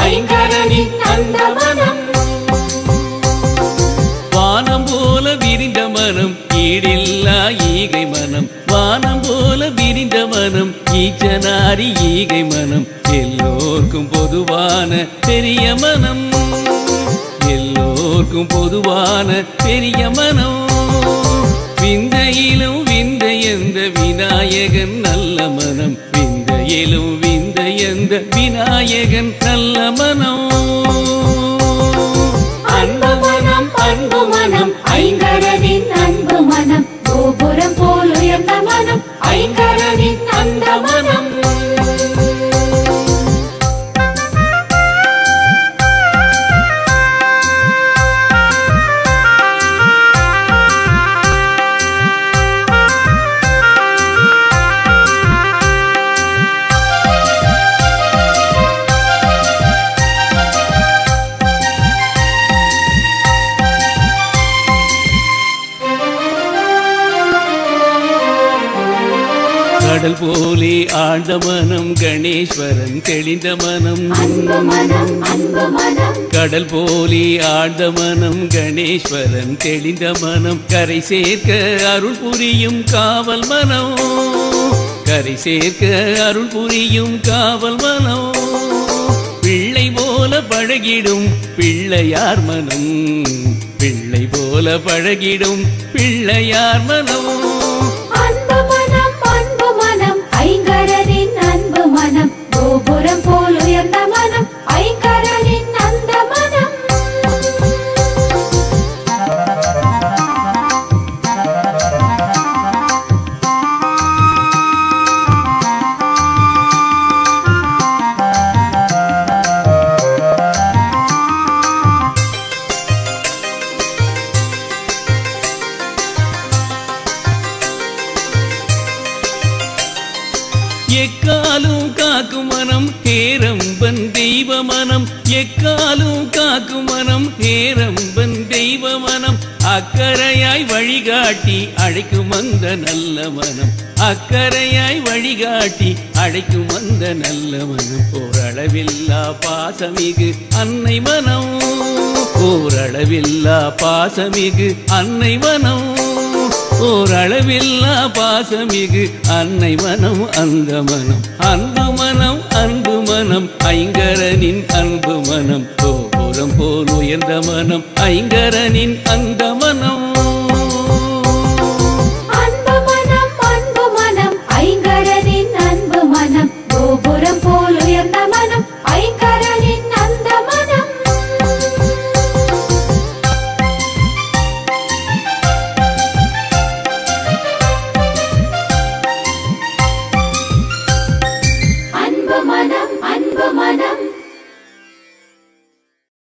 ஐங்கரனின் அந்த மனம் வானம் போல விரிந்த மனம் ஈடில்லா ஈகை மனம் வானம் போல விரிந்த மனம் ஈச்சனாரி ஈகை மனம் எல்லோர்க்கும் பொதுவான பெரிய மனம் எல்லோர்க்கும் பொதுவான பெரிய மனம் விந்தையிலும் விந்த எந்த விநாயகன் நல்ல மனம் விந்தையிலும் விந்த எந்த விநாயகன் நல்ல மனம் அன்பு மனம் அன்பு மனம் ஐங்கரனின் அன்பு மனம் கோபுரம் போல் உயர்ந்த மனம் ஐங்கரனின் அந்த மனம் கடல் போலே ஆழ்ந்த மனம் கணேஸ்வரன் தெளிந்த மனம் அன்பு மனம் அன்பு மனம் கடல் போலே ஆழ்ந்த மனம் கணேஸ்வரன் தெளிந்த மனம் கரை சேர்க்க அருள் புரியும் காவல் மனம் கரை சேர்க்க அருள் புரியும் காவல் மனம் பிள்ளை போல பழகிடும் பிள்ளையார் மனம் பிள்ளை போல பழகிடும் பிள்ளையார் மனம் அன்பு மனம் அன்பு மனம் ஐங்கரனின் அன்பு மனம் கோபுரம் போல் உயர்ந்த மனம் ஐங்கரனின் அந்த மனம் எக்காலும் காக்கும் மனம் ஹேரம்பன் தெய்வ மனம் எக்காலும் காக்கும் மனம் ஹேரம்பன் தெய்வ மனம் அக்கறையாய் வழிகாட்டி அழைக்கும் அந்த நல்ல மனம் அக்கறையாய் வழிகாட்டி அழைக்கும் அந்த நல்ல மனம் ஓரளவில்லா பாசமிகு அன்னை மனம் ஓரளவில்லா பாசமிகு அன்னை மனம் ஓரளவில்லா பாசமிகு அன்னை மனம் அந்த மனம் அன்பு மனம் அன்பு மனம் ஐங்கரனின் அன்பு மனம் கோபுரம் போல் உயர்ந்த மனம் ஐங்கரனின் அந்த மனம்